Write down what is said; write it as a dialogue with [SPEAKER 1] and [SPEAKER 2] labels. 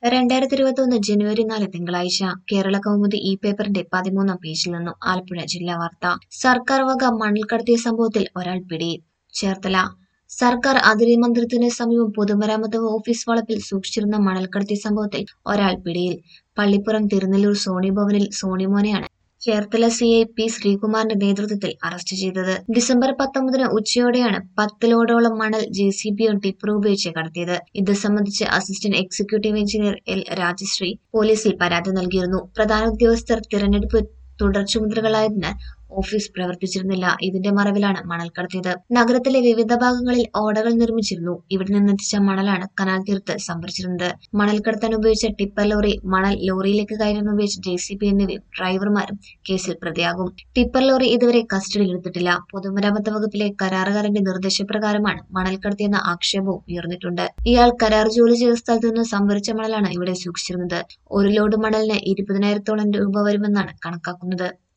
[SPEAKER 1] രണ്ടായിരത്തി ഇരുപത്തി ഒന്ന് ജനുവരി നാല് തിങ്കളാഴ്ച കേരള കൗമുദി ഇ പേപ്പറിന്റെ പതിമൂന്നാം പേജിൽ നിന്നും ആലപ്പുഴ ജില്ലാ വാർത്ത സർക്കാർ വക മണൽ കടത്തിയ സംഭവത്തിൽ ഒരാൾ പിടിയിൽ ചേർത്തല സർക്കാർ അതിർത്തി മന്ദിരത്തിന് സമീപം പൊതുമരാമത്ത് ഓഫീസ് വളപ്പിൽ സൂക്ഷിച്ചിരുന്ന മണൽ കടത്തിയ സംഭവത്തിൽ ഒരാൾ പിടിയിൽ പള്ളിപ്പുറം തിരുനെല്ലൂർ സോണി ഭവനിൽ സോണിമോനെയാണ് ചേർത്തല സി ഐ പി ശ്രീകുമാറിന്റെ നേതൃത്വത്തിൽ അറസ്റ്റ് ചെയ്തത് ഡിസംബർ പത്തൊമ്പതിന് ഉച്ചയോടെയാണ് പത്ത് ലോഡോളം മണൽ ജെ സി ബിയും ടിപ്പറും ഉപയോഗിച്ച് കടത്തിയത് ഇത് സംബന്ധിച്ച് assistant executive engineer L Rajasree പോലീസിൽ പരാതി നൽകിയിരുന്നു പ്രധാന ഉദ്യോഗസ്ഥർ തിരഞ്ഞെടുപ്പ് തുടർ ചുമതലകളായതിനാൽ ഓഫീസ് പ്രവർത്തിച്ചിരുന്നില്ല ഇതിന്റെ മറവിലാണ് മണൽ കടത്തിയത് നഗരത്തിലെ വിവിധ ഭാഗങ്ങളിൽ ഓടകൾ നിർമ്മിച്ചിരുന്നു ഇവിടെ നിന്നെത്തിച്ച മണലാണ് കനാൽ തീർത്ത് സംഭരിച്ചിരുന്നത് മണൽ കടത്താൻ ഉപയോഗിച്ച ടിപ്പർ ലോറി മണൽ ലോറിയിലേക്ക് കയറാൻ ഉപയോഗിച്ച ജെ സി ബി എന്നിവയും ഡ്രൈവർമാരും കേസിൽ പ്രതിയാകും ടിപ്പർ ലോറി ഇതുവരെ കസ്റ്റഡിയിലെടുത്തിട്ടില്ല പൊതുമരാമത്ത് വകുപ്പിലെ കരാറുകാരന്റെ നിർദ്ദേശപ്രകാരമാണ് മണൽ കടത്തിയെന്ന ആക്ഷേപവും ഉയർന്നിട്ടുണ്ട് ഇയാൾ കരാർ ജോലി ചെയ്ത സ്ഥലത്ത് നിന്ന് സംഭരിച്ച മണലാണ് ഇവിടെ സൂക്ഷിച്ചിരുന്നത് ഒരു ലോഡ് മണലിന് ഇരുപതിനായിരത്തോളം രൂപ വരുമെന്നാണ് കണക്കാക്കുന്നത്